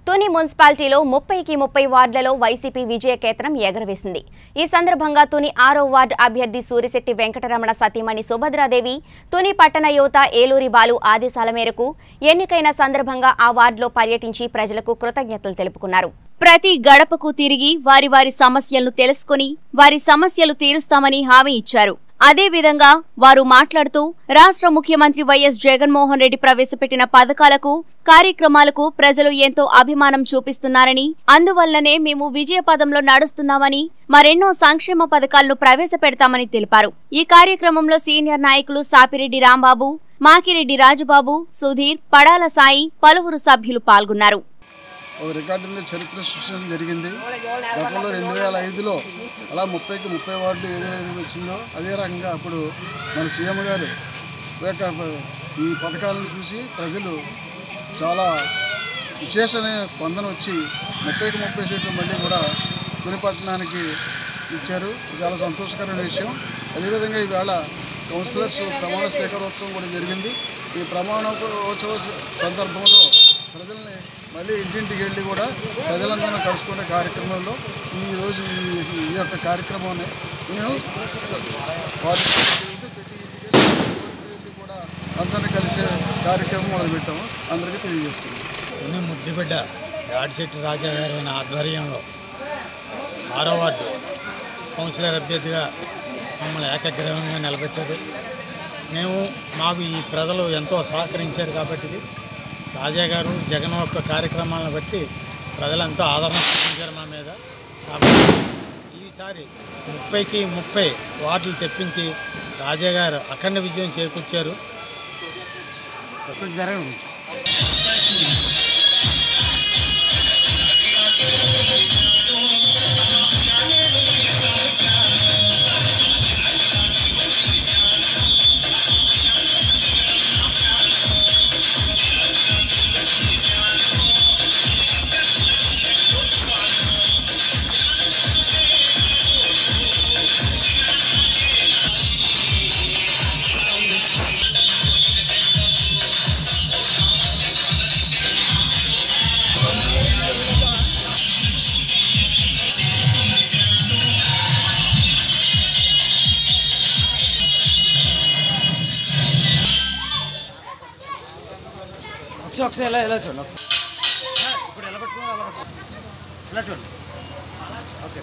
తుని మున్సిపాలిటీలో ముప్పైకి ముప్పై వార్డులలో వైసీపీ విజయకేతనం ఎగరవేసింది ఈ సందర్భంగా తుని ఆరో వార్డు అభ్యర్థి సూరిశెట్టి వెంకటరమణ సతీమణి సుభద్రాదేవి తుని పట్టణ యువత ఏలూరి బాలు ఆదేశాల మేరకు ఎన్నికైన సందర్భంగా ఆ వార్డులో పర్యటించి ప్రజలకు కృతజ్ఞతలు తెలుపుకున్నారు ప్రతి గడపకు తిరిగి వారి వారి సమస్యలను తెలుసుకుని వారి సమస్యలు తీరుస్తామని హామీ ఇచ్చారు అదే విధంగా వారు మాట్లాడుతూ రాష్ట్ర ముఖ్యమంత్రి వైఎస్ జగన్మోహన్ రెడ్డి ప్రవేశపెట్టిన పథకాలకు కార్యక్రమాలకు ప్రజలు ఎంతో అభిమానం చూపిస్తున్నారని అందువల్లనే మేము విజయ పదంలో నడుస్తున్నామని మరెన్నో సంక్షేమ పథకాలను ప్రవేశపెడతామని తెలిపారు ఈ కార్యక్రమంలో సీనియర్ నాయకులు సాపిరెడ్డి రాంబాబు మాకిరెడ్డి రాజుబాబు సుధీర్ పడాల సాయి పలువురు సభ్యులు పాల్గొన్నారు ఒక రికార్డులో చరిత్ర సృష్టించడం జరిగింది గతంలో రెండు వేల ఐదులో అలా ముప్పైకి ముప్పై వార్డులు ఏదైతే వచ్చిందో అదే రకంగా అప్పుడు మన సీఎం గారు యొక్క ఈ పథకాలను చూసి ప్రజలు చాలా విశేషమైన స్పందన వచ్చి ముప్పైకి ముప్పై సీట్లు మళ్ళీ కూడా తుని పట్టణానికి ఇచ్చారు ఇది చాలా సంతోషకరమైన విషయం అదేవిధంగా ఈవేళ కౌన్సిలర్స్ ప్రమాణ స్వీకారోత్సవం కూడా జరిగింది ఈ ప్రమాణోత్సవ సందర్భంలో ప్రజల్ని మళ్ళీ ఇంటింటికి వెళ్ళి కూడా ప్రజలందరూ కలుసుకునే కార్యక్రమంలో ఈ రోజు ఈ- ఈ యొక్క కార్యక్రమాన్ని మేము వారి ఇంటికి ప్రతి ఇంటికి వెళ్ళి కూడా అందరినీ కలిసే కార్యక్రమం మొదలుపెట్టాము అందరికీ తెలియజేస్తున్నాం తుని ముద్దిబిడ్డ గాడిశెట్టి రాజా గారి ఆధ్వర్యంలో ఆరో వార్డు కౌన్సిలర్ అభ్యర్థిగా మమ్మల్ని ఏకగ్రీవంగా నిలబెట్టారు మేము మాకు ఈ ప్రజలు ఎంతో సహకరించారు కాబట్టి రాజా గారు జగన్ యొక్క కార్యక్రమాలను బట్టి ప్రజలంతా ఆదరణ చూపించారు మా మీద కాబట్టి ఈసారి ముప్పైకి ముప్పై వార్డులు తెప్పించి రాజా గారు అఖండ విజయం చేకూర్చారు ఒకసారి ఒకసారి ఎలా ఎలా చూడండి ఒకసారి ఇప్పుడు ఎలా పట్టుకున్నా అలా పట్టుకో ఇలా చూడండి ఓకే